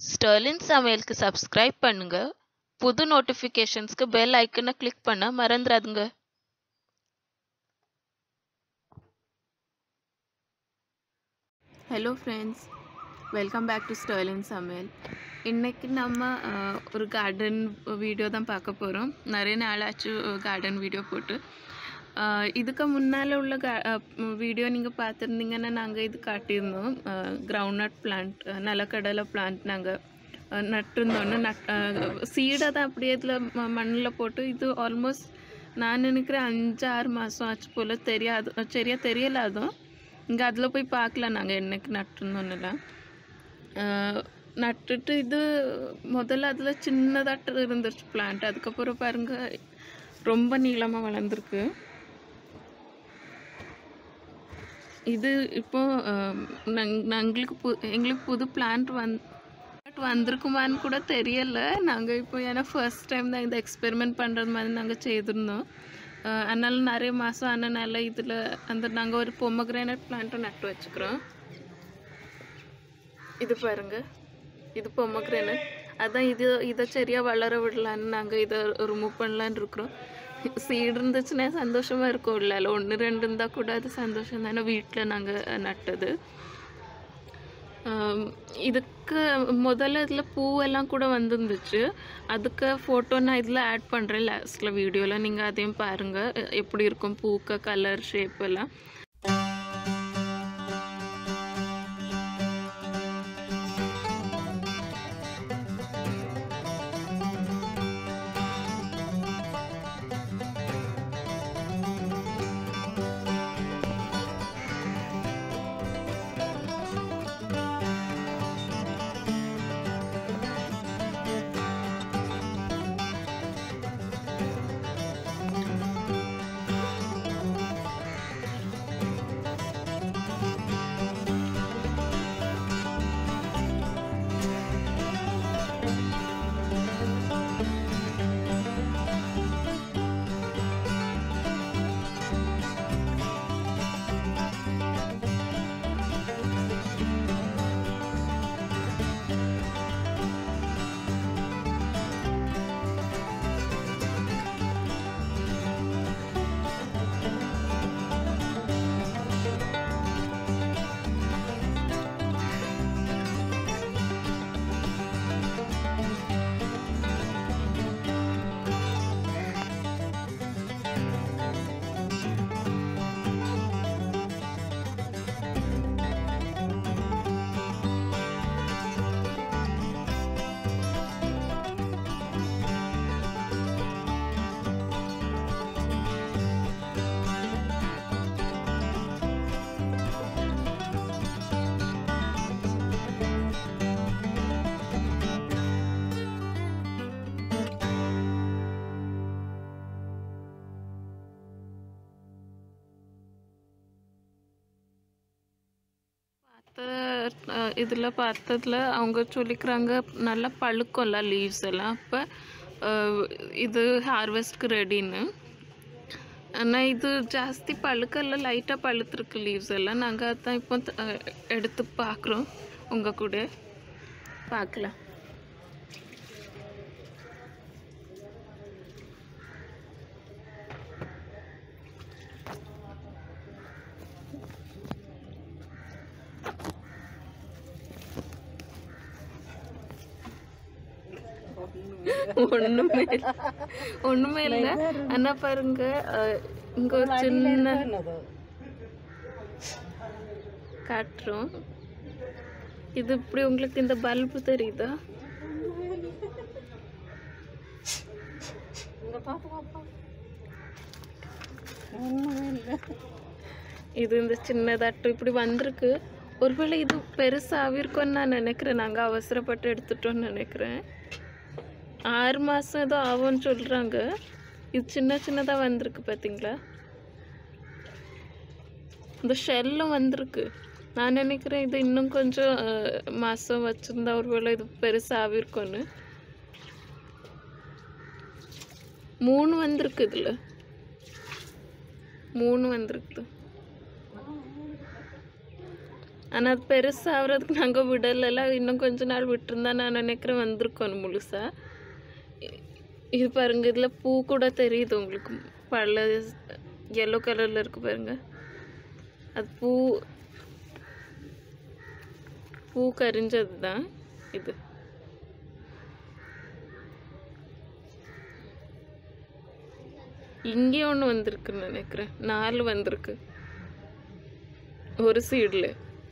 Starling சமையலுக்கு subscribe பண்ணுங்க புது நோட்டிஃபிகேஷன்ஸ்க்கு பெல் ஐக்கனை கிளிக் பண்ண மறந்துடாதுங்க hello friends welcome back to Sterlin சமையல் இன்றைக்கி நம்ம அஹ், ஒரு கார்டன் வீடியோ தான் பார்க்க போகிறோம் நிறைய நாளாச்சு கார்டன் வீடியோ போட்டு அஹ், இதுக்கு முன்னால் உள்ள கா வீடியோ நீங்கள் பார்த்துருந்தீங்கன்னா நாங்கள் இது காட்டியிருந்தோம் கிரவுண்ட் நட் பிளான்ட் நிலக்கடலை பிளான்ட் நாங்கள் நட்டிருந்தோன்னு நட் சீடை தான் அப்படியே இதில் மண்ணில் போட்டு இது ஆல்மோஸ்ட் நான் நினைக்கிறேன் அஞ்சு ஆறு மாதம் ஆச்சு போல் தெரியாது சரியா தெரியல அதுவும் இங்கே அதில் போய் பார்க்கலாம் நாங்கள் என்னைக்கு நட்டுருந்தோன்னுலாம் நட்டுட்டு இது முதல்ல அதில் சின்னதாட்டு இருந்துச்சு பிளான்ட் அதுக்கப்புறம் பாருங்க ரொம்ப நீளமாக வளர்ந்துருக்கு இது இப்போ அஹ், நங்- நாங்களுக்கு பு எங்களுக்கு புது பிளான்ட் வந் வந்திருக்குமான்னு கூட தெரியல நாங்கள் இப்போ ஏன்னா ஃபர்ஸ்ட் டைம் தான் இந்த எக்ஸ்பெரிமெண்ட் பண்ணுறது மாதிரி நாங்கள் செய்திருந்தோம் அஹ் அதனால நிறைய மாதம் ஆனனால இதில் அந்த நாங்கள் ஒரு பொம்மக்ரானட் பிளான்ட்டும் நட்டு வச்சுக்கிறோம் இது பாருங்க இது பொம்மக்ரானட் அதான் இது இதை சரியாக வளர விடலான்னு நாங்கள் இதை ரிமூவ் பண்ணலான்னு இருக்கிறோம் சீடு இருந்துச்சுன்னா சந்தோஷமாக இருக்கும் இல்லை ஒன்று ரெண்டு இருந்தால் கூட அது சந்தோஷம் தானே வீட்டில் நாங்கள் நட்டது ஆம், இதுக்கு முதல்ல இதில் பூவெல்லாம் கூட வந்துருந்துச்சு அதுக்கு ஃபோட்டோ நான் இதில் ஆட் பண்ணுறேன் லாஸ்ட்டில் வீடியோவில் நீங்கள் அதையும் பாருங்கள் எப்படி இருக்கும் பூக்க கலர் ஷேப் எல்லாம் பார்த்த இதில் பார்த்ததில் அவங்க சொல்லிக்கிறாங்க நல்லா பழுக்கம்ல லீவ்ஸ் எல்லாம் அப்போ இது ஹார்வெஸ்ட்க்கு ரெடின்னு ஆனால் இது ஜாஸ்தி பழுக்கல்ல லைட்டாக பழுத்துருக்கு லீவ்ஸ் எல்லாம் நாங்கள் அதான் இப்போ த- அஹ், எடுத்து பார்க்குறோம் உங்கள் கூட பார்க்கலாம் ஒண்ணுமே இல்ல. ஒண்ணுமே இல்ல ஆனா பாருங்க அஹ், இங்க ஒரு சின்ன காட்டுறோம் இது இப்படி உங்களுக்கு இந்த பல்பு தெரியுதா இது இந்த சின்னதாட்டு இப்படி வந்திருக்கு ஒருவேளை இது பெருசாக இருக்கும்னு நான் நினைக்கிறேன் நாங்கள் அவசரப்பட்டு எடுத்துட்டோம்னு நினைக்கிறேன் ஆறு மாதம் ஏதோ ஆகும்னு சொல்கிறாங்க இது சின்ன சின்னதாக வந்திருக்கு பார்த்தீங்களா இந்த ஷெல்லும் வந்திருக்கு நான் நினைக்கிறேன் இது இன்னும் கொஞ்சம் அஹ், மாசம் வச்சுருந்தா ஒருவேளை இது பெருசாக ஆகிருக்கும்னு மூணு வந்திருக்கு இதில் மூணு வந்திருக்குது ஆனால் அது பெருசாகிறதுக்கு நாங்கள் விடலைல இன்னும் கொஞ்ச நாள் விட்டுருந்தா நான் நினைக்கிறேன் வந்திருக்கணும் முழுசா இ- இது பாருங்க இதில் பூ கூட தெரியுது உங்களுக்கு பல எல்லோ கலரில் இருக்கு பாருங்க அது பூ பூ கரிஞ்சது தான் இது இங்கே ஒன்று வந்திருக்குன்னு நினைக்கிறேன் நாலு வந்திருக்கு ஒரு சீடில்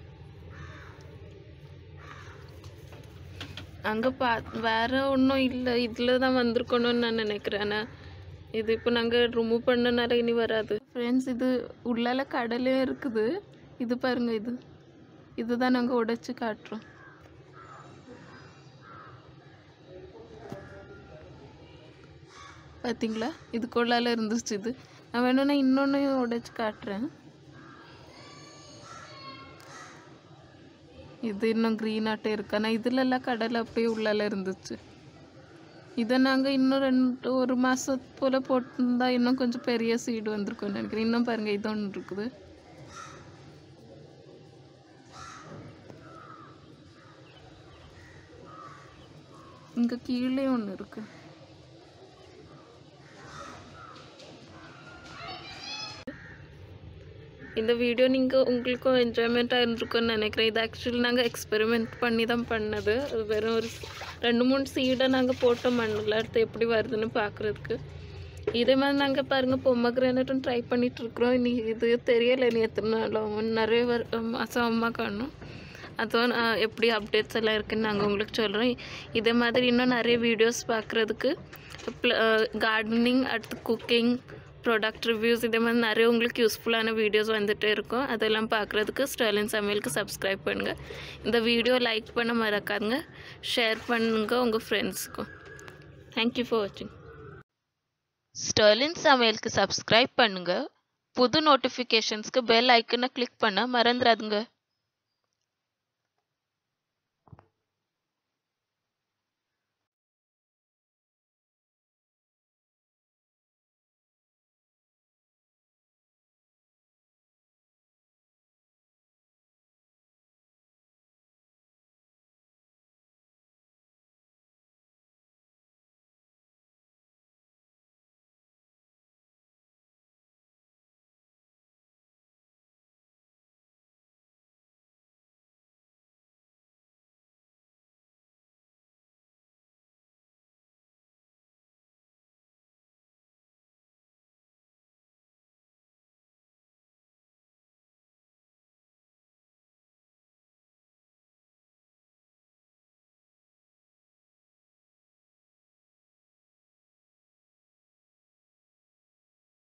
அங்கே பா வேற ஒன்றும் இல்லை இதில் தான் வந்திருக்கணும்னு நான் நினைக்கிறேன் ஆனால் இது இப்போ நாங்கள் ரிமூவ் பண்ணனால இனி வராது ஃப்ரெண்ட்ஸ் இது உள்ளால கடலே இருக்குது இது பாருங்க இது இதுதான் நாங்கள் உடைச்சு காட்டுறோம் பார்த்தீங்களா இதுக்குள்ளால இருந்துச்சு இது நான் வேணும்னா இன்னொன்று உடைச்சு காட்டுறேன் இது இன்னும் க்ரீனாட்டே இருக்கு ஆனால் இதுலலாம் கடலை அப்படியே உள்ளால இருந்துச்சு இதை நாங்கள் இன்னும் ரெண்டு ஒரு மாதம் போல் போட்டிருந்தா இன்னும் கொஞ்சம் பெரிய சீடு வந்திருக்கும்னு நினைக்கிறேன் இன்னும் பாருங்கள் இது ஒன்று இருக்குது இங்கே கீழே ஒன்று இருக்கு இந்த வீடியோ நீங்கள் உங்களுக்கும் என்ஜாய்மெண்ட்டாக இருந்திருக்கும்னு நினைக்கிறேன் இது ஆக்சுவலி நாங்கள் எக்ஸ்பெரிமெண்ட் பண்ணி தான் பண்ணது அது வெறும் ஒரு ரெண்டு மூணு சீடை நாங்கள் போட்டோம் மண்ணில் அடுத்து எப்படி வருதுன்னு பார்க்குறதுக்கு இதே மாதிரி நாங்கள் பாருங்கள் பொம்மக்ரேனட்டும் ட்ரை பண்ணிட்டு இருக்கிறோம் இனி இது தெரியலை இனி எத்தனை நாளும் நிறைய வர மாதம் அம்மா காணும் அதுவும் நான் எப்படி அப்டேட்ஸ் எல்லாம் இருக்குன்னு நாங்கள் உங்களுக்கு சொல்கிறோம் இதே மாதிரி இன்னும் நிறைய வீடியோஸ் பார்க்குறதுக்கு கார்டனிங் அடுத்து குக்கிங் ப்ராடக்ட் ரிவ்யூஸ் இதே மாதிரி நிறைய உங்களுக்கு யூஸ்ஃபுல்லான வீடியோஸ் வந்துட்டே இருக்கும் அதெல்லாம் பார்க்குறதுக்கு ஸ்டர்லின் சமையலுக்கு சப்ஸ்கிரைப் பண்ணுங்கள் இந்த வீடியோ லைக் பண்ண மறக்காதுங்க ஷேர் பண்ணுங்க உங்கள் ஃப்ரெண்ட்ஸுக்கும் தேங்க்யூ ஃபார் வாட்சிங் ஸ்டர்லின் சமையலுக்கு சப்ஸ்கிரைப் பண்ணுங்க புது நோட்டிஃபிகேஷன்ஸ்க்கு பெல் ஐக்கனை கிளிக் பண்ண மறந்துடாதுங்க